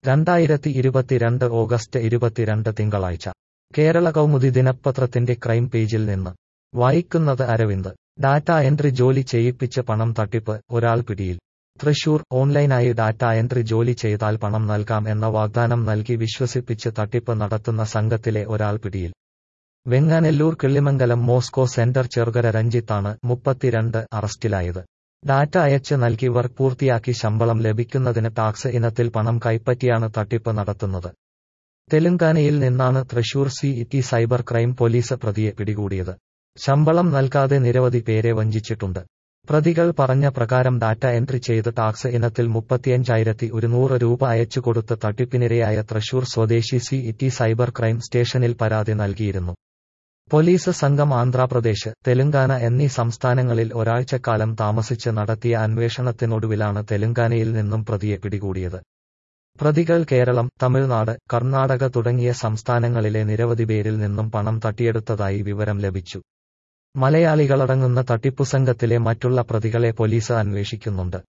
രണ്ടായിരത്തി ഇരുപത്തിരണ്ട് ഓഗസ്റ്റ് ഇരുപത്തിരണ്ട് തിങ്കളാഴ്ച കേരള കൗമുദി ദിനപത്രത്തിന്റെ ക്രൈം പേജിൽ നിന്ന് വായിക്കുന്നത് അരവിന്ദ് ഡാറ്റ എൻട്രി ജോലി ചെയ്യിപ്പിച്ച് പണം തട്ടിപ്പ് ഒരാൾ പിടിയിൽ തൃശൂർ ഓൺലൈനായി ഡാറ്റ എൻട്രി ജോലി ചെയ്താൽ പണം നൽകാം എന്ന വാഗ്ദാനം നൽകി വിശ്വസിപ്പിച്ച് തട്ടിപ്പ് നടത്തുന്ന സംഘത്തിലെ ഒരാൾ പിടിയിൽ വെങ്ങാനെല്ലൂർ കിള്ളിമംഗലം മോസ്കോ സെന്റർ ചെറുകര രഞ്ജിത്താണ് മുപ്പത്തിരണ്ട് അറസ്റ്റിലായത് ഡാറ്റ അയച്ച് നൽകി വർക്ക് പൂർത്തിയാക്കി ശമ്പളം ലഭിക്കുന്നതിന് ടാക്സ് ഇനത്തിൽ പണം കൈപ്പറ്റിയാണ് തട്ടിപ്പ് നടത്തുന്നത് തെലങ്കാനയിൽ നിന്നാണ് Thrissur city cyber crime police പ്രതിയെ പിടികൂടിയത് ശമ്പളം നൽകാതെ നിരവധി പേരെ വഞ്ചിച്ചിട്ടുണ്ട് പ്രതികൾ പറഞ്ഞ പ്രകാരം ഡാറ്റ എൻട്രി ചെയ്ത് ടാക്സ് ഇനത്തിൽ മുപ്പത്തിയഞ്ചായിരത്തി ഒരുന്നൂറ് രൂപ അയച്ചു കൊടുത്ത് തട്ടിപ്പിനിരയായ തൃശൂർ സ്വദേശി സി ടി സൈബർ ക്രൈം സ്റ്റേഷനിൽ പരാതി നൽകിയിരുന്നു പോലീസ് സംഘം ആന്ധ്രാപ്രദേശ് തെലങ്കാന എന്നീ സംസ്ഥാനങ്ങളിൽ ഒരാഴ്ചക്കാലം താമസിച്ച് നടത്തിയ അന്വേഷണത്തിനൊടുവിലാണ് തെലങ്കാനയിൽ നിന്നും പ്രതിയെ പിടികൂടിയത് പ്രതികൾ കേരളം തമിഴ്നാട് കർണാടക തുടങ്ങിയ സംസ്ഥാനങ്ങളിലെ നിരവധി പേരിൽ നിന്നും പണം തട്ടിയെടുത്തതായി വിവരം ലഭിച്ചു മലയാളികളടങ്ങുന്ന തട്ടിപ്പുസംഘത്തിലെ മറ്റുള്ള പ്രതികളെ പോലീസ് അന്വേഷിക്കുന്നുണ്ട്